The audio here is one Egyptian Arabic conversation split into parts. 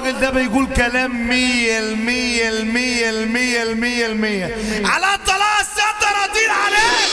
الراجل ده بيقول كلام مية المية المية المية المية المية على الطلاق السادة راضين عليه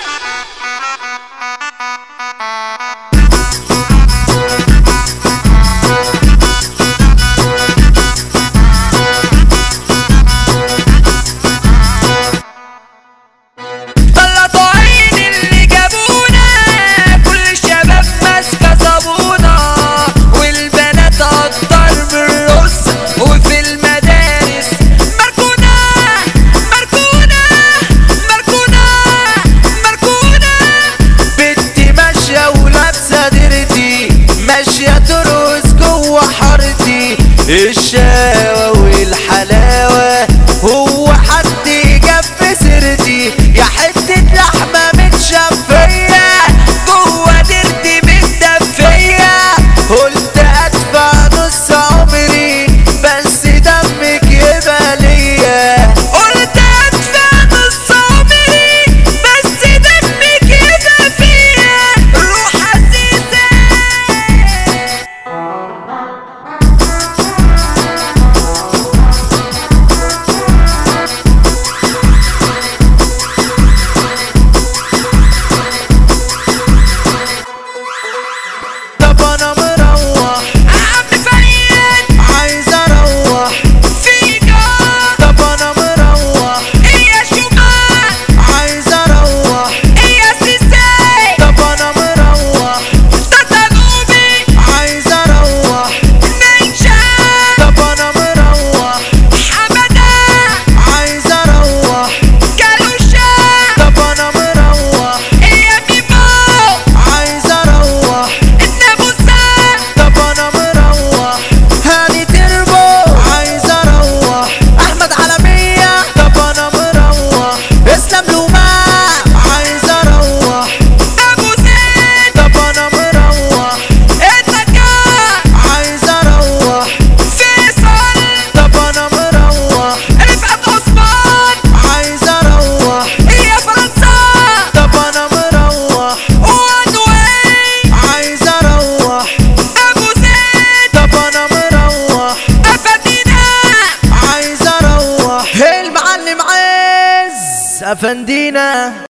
طلعوا عين اللي جابونا كل الشباب ماسكه صابونه والبنات اكتر من الرص وفي المدارس مركونه مركونه مركونه مركونه بنتي ماشيه ولابسه ديرتي ماشيه ترقص جوه حارتي الشقاوه والحلاوه هو حد جاب في سيرتي يا حتة لحمة متشفية جوه ديرتي متدفية قلت ادفع نص عمري بس دمك يبقى ليا قلت ادفع نص عمري بس دمك يبقى فيا روح عزيزة طب انا مروح عم فريد عايز اروح فيكا طب انا مروح يا شمال عايز اروح يا سيسي طب انا مروح تتنوبي عايز اروح نيشا طب انا مروح حمدا عايز اروح كالوشا طب انا مروح يا بيبو عايز اروح الناموسة طب انا مروح هاني تربو عايز اروح احمد علمية طب انا مروح اسلام لومان عايز اروح ناموسين طب انا مروح الذكاء عايز اروح فيصل طب انا مروح رفعت عثمان عايز اروح يا فرنسا طب انا مروح وان واي عايز اروح ابو زيد طب انا مروح افندينا عايز اروح المعلم عز افندينا